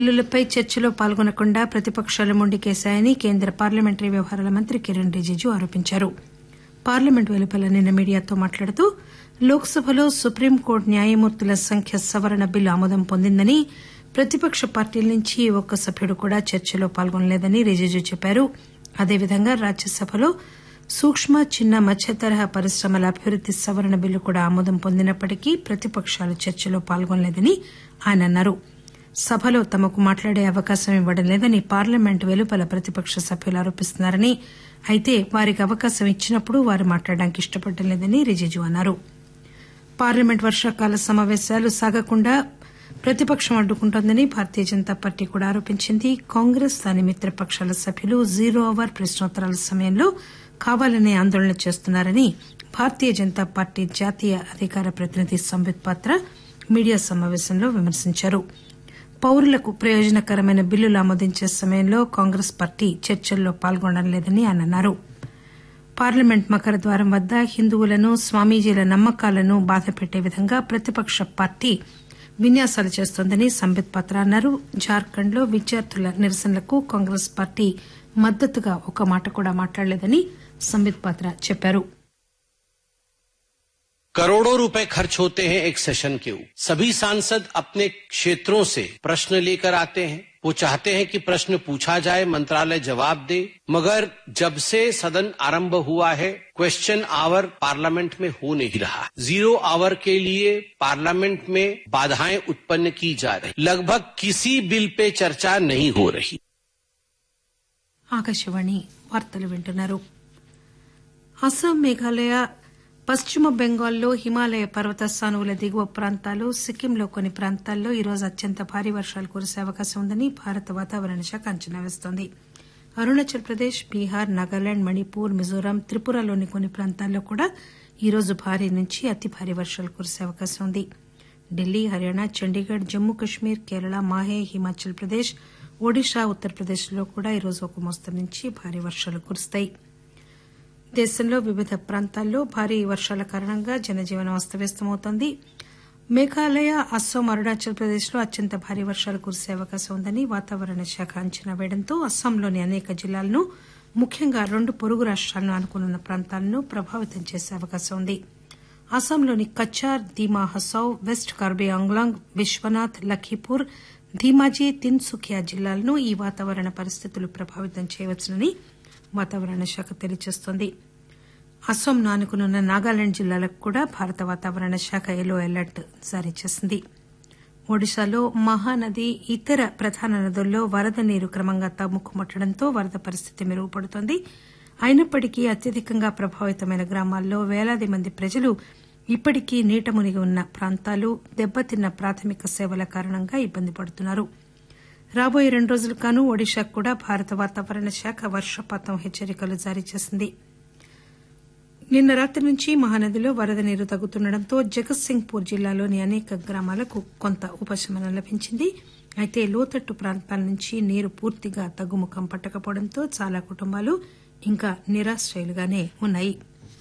బిల్లులపై చర్చలో పాల్గొనకుండా ప్రతిపకాలు మొండికేశాయని కేంద్ర పార్లమెంటరీ వ్యవహారాల మంత్రి కిరణ్ రిజిజు ఆరోపించారు పార్లమెంట్ వెలుపల నిన్న మీడియాతో మాట్లాడుతూ లోక్ సభలో సుప్రీంకోర్టు న్యాయమూర్తుల సంఖ్య సవరణ బిల్లు ఆమోదం పొందిందని ప్రతిపక్ష పార్టీల నుంచి ఒక్క సభ్యుడు కూడా చర్చలో పాల్గొనలేదని రిజిజు చెప్పారు అదేవిధంగా రాజ్యసభలో సూక్కు చిన్న మధ్యతరహా పరిశ్రమల అభివృద్ది సవరణ బిల్లు కూడా ఆమోదం పొందినప్పటికీ ప్రతిపకాలు చర్చలో పాల్గొనలేదని ఆయన అన్నారు సభలో తమకు మాట్లాడే అవకాశం ఇవ్వడం లేదని పార్లమెంట్ వెలుపల ప్రతిపక్ష సభ్యులు ఆరోపిస్తున్నారని అయితే వారికి అవకాశం ఇచ్చినప్పుడు వారు మాట్లాడడానికి ఇష్టపడడం లేదని రిజిజు అన్నారు పార్లమెంట్ వర్షాకాల సమాపేశాలు సాగకుండా ప్రతిపక్షం అడ్డుకుంటోందని భారతీయ జనతా పార్టీ కూడా ఆరోపించింది కాంగ్రెస్ దాని మిత్రపకాల సభ్యులు జీరో అవర్ ప్రశ్నోత్తరాల సమయంలో కావాలనే ఆందోళన చేస్తున్నారని భారతీయ జనతా పార్టీ జాతీయ అధికార ప్రతినిధి సంబిత్ పాత్ర మీడియా సమాపేశంలో విమర్శించారు పౌరులకు ప్రయోజనకరమైన బిల్లులు ఆమోదించే సమయంలో కాంగ్రెస్ పార్టీ చర్చల్లో పాల్గొనడం లేదని ఆయన అన్నారు పార్లమెంట్ మకర ద్వారం వద్ద హిందువులను స్వామీజీల నమ్మకాలను బాధపెట్టే విధంగా ప్రతిపక్ష పార్టీ విన్యాసాలు చేస్తోందని సంబిత్ పాత్ర అన్నారు జార్ఖండ్ లో విద్యార్థుల నిరసనలకు కాంగ్రెస్ పార్టీ మద్దతుగా ఒక్క మాట కూడా మాట్లాడలేదని సంబిత్ పాత్ర చెప్పారు करोड़ों रुपए खर्च होते हैं एक सेशन के ऊपर सभी सांसद अपने क्षेत्रों से प्रश्न लेकर आते हैं वो चाहते हैं कि प्रश्न पूछा जाए मंत्रालय जवाब दे मगर जब से सदन आरंभ हुआ है क्वेश्चन आवर पार्लियामेंट में हो नहीं रहा जीरो आवर के लिए पार्लियामेंट में बाधाएं उत्पन्न की जा रही लगभग किसी बिल पे चर्चा नहीं हो रही ఆకాశవాణి వార్తలు వింటున్నారు అస్సాం మేఘాలయ పశ్చిమ బెంగాల్లో హిమాలయ పర్వత సానువుల దిగువ ప్రాంతాలు సిక్కింలో కొన్ని ప్రాంతాల్లో ఈరోజు అత్యంత భారీ వర్షాలు కురిసే అవకాశం ఉందని భారత వాతావరణ శాఖ అంచనా వేస్తోంది అరుణాచల్ ప్రదేశ్ బీహార్ నాగాలాండ్ మణిపూర్ మిజోరాం త్రిపురలోని కొన్ని ప్రాంతాల్లో కూడా ఈరోజు భారీ నుంచి అతి భారీ వర్షాలు కురిసే అవకాశం ఉంది ఢిల్లీ హర్యానా చండీగఢ్ జమ్మూ కశ్మీర్ కేరళ మాహే హిమాచల్ ప్రదేశ్ ఒడిశా ఉత్తరప్రదేశ్లో కూడా ఈరోజు ఒక మోస్తరు నుంచి భారీ వర్షాలు కురుస్తాయి దేశంలో వివిధ ప్రాంతాల్లో భారీ వర్షాల కారణంగా జనజీవనం అస్తవ్యస్తమవుతోంది మేఘాలయ అస్సాం అరుణాచల్ ప్రదేశ్లో అత్యంత భారీ వర్షాలు కురిసే అవకాశం ఉందని వాతావరణ శాఖ అంచనా వేయడంతో అస్సాంలోని అనేక జిల్లాలను ముఖ్యంగా రెండు పొరుగు రాష్ట్రాలను ఆనుకున్న ప్రాంతాలను ప్రభావితం చేసే అవకాశం ఉంది అస్సాంలోని కచ్చార్ దీమా హసౌ వెస్ట్ కార్బీ ఆంగ్లాంగ్ విశ్వనాథ్ లఖీపూర్ ధీమాజీ తిన్సుకియా జిల్లాలను ఈ వాతావరణ పరిస్థితులు ప్రభావితం చేయవచ్చునని వాతావరణ శాఖ తెలియజేస్తోంది అస్సాంను ఆనుకునున్న నాగాలాండ్ జిల్లాలకు కూడా భారత వాతావరణ శాఖ ఎల్లో అలర్ట్ జారీ చేసింది ఒడిశాలో మహానది ఇతర ప్రధాన నదుల్లో వరద నీరు క్రమంగా తగ్గుముట్టడంతో వరద పరిస్థితి మెరుగుపడుతోంది అయినప్పటికీ అత్యధికంగా ప్రభావితమైన గ్రామాల్లో వేలాది మంది ప్రజలు ఇప్పటికీ నీట మునిగి ఉన్న ప్రాంతాలు దెబ్బతిన్న ప్రాథమిక సేవల కారణంగా ఇబ్బంది పడుతున్నారు రాబోయే రెండు రోజులకు గాను ఒడిశాకు కూడా భారత వాతావరణ శాఖ వర్షపాతం హెచ్చరికలు జారీ చేసింది నిన్న రాత్రి నుంచి మహానదిలో వరద నీరు తగ్గుతుండటంతో జగత్సింగ్పూర్ జిల్లాలోని అనేక గ్రామాలకు కొంత ఉపశమనం లభించింది అయితే లోతట్టు ప్రాంతాల నుంచి నీరు పూర్తిగా తగ్గుముఖం పట్టకపోవడంతో చాలా కుటుంబాలు ఇంకా నిరాశ్రయులుగానే ఉన్నాయి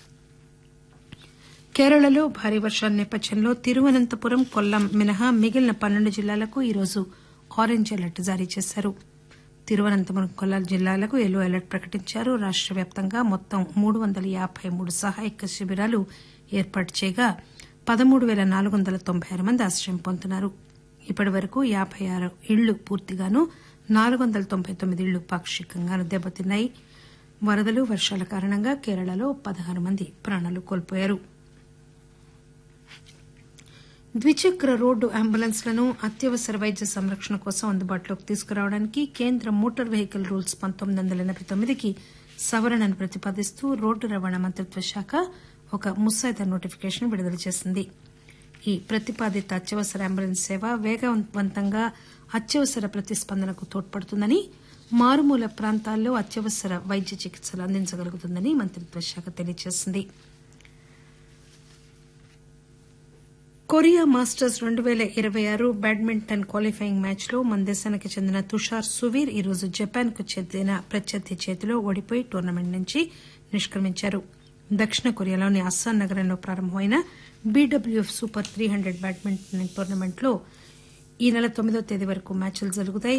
కేరళలో భారీ వర్షాల నేపథ్యంలో తిరువనంతపురం కొల్లాం మినహా మిగిలిన పన్నెండు జిల్లాలకు ఈరోజు ఆరెంజ్ అలర్ట్ జారీ చేశారు తిరువనంతపురం కొల్లాం జిల్లాలకు ఎల్లో అలర్ట్ ప్రకటించారు రాష్ట వ్యాప్తంగా మొత్తం మూడు వందల యాబై మూడు సహాయక శిబిరాలు ఏర్పాటు చేయగా పదమూడు పేల నాలుగు వందల తొంభై ఆరు మంది ఆశ్రయం పొందుతున్నారు ఇప్పటి వరకు యాబై ఆరు ఇళ్లు పూర్తిగాను నాలుగు వందల తొంభై తొమ్మిది ఇళ్లు పాక్షికంగాను దెబ్బతిన్నాయి వరదలు వర్షాల కారణంగా కేరళలో పదహారు మంది ప్రాణాలు కోల్పోయారు ద్విచక్ర రోడ్డు అంబులెన్స్లను అత్యవసర వైద్య సంరక్షణ కోసం అందుబాటులోకి తీసుకురావడానికి కేంద్ర మోటార్ వెహికల్ రూల్స్ పంతొమ్మిది వందల ఎనబై తొమ్మిదికి సవరణను ప్రతిపాదిస్తూ రోడ్డు రవాణా మంత్రిత్వ శాఖ ఒక ముసాయిదా నోటిఫికేషన్ విడుదల చేసింది ఈ ప్రతిపాదిత అత్యవసర అంబులెన్స్ సేవ వేగవంతంగా అత్యవసర ప్రతిస్పందనకు తోడ్పడుతుందని మారుమూల ప్రాంతాల్లో అత్యవసర వైద్య చికిత్సలు అందించగలుగుతుందని మంత్రిత్వ శాఖ తెలియజేసింది కొరియా మాస్టర్స్ రెండు పేల ఇరవై ఆరు బ్యాడ్మింటన్ క్వాలిఫైయింగ్ మ్యాచ్ లో మన దేశానికి చెందిన తుషార్ సువీర్ ఈరోజు జపాన్ కు చెందిన ప్రత్యర్థి చేతిలో ఓడిపోయి టోర్నమెంట్ నుంచి నిష్క్రమించారు దక్షిణ కొరియాలోని అస్సాన్ నగరంలో ప్రారంభమైన BWF super three hundred badminton టోర్నమెంట్లో ఈ నెల తొమ్మిదో తేదీ వరకు మ్యాచ్లు జరుగుతాయి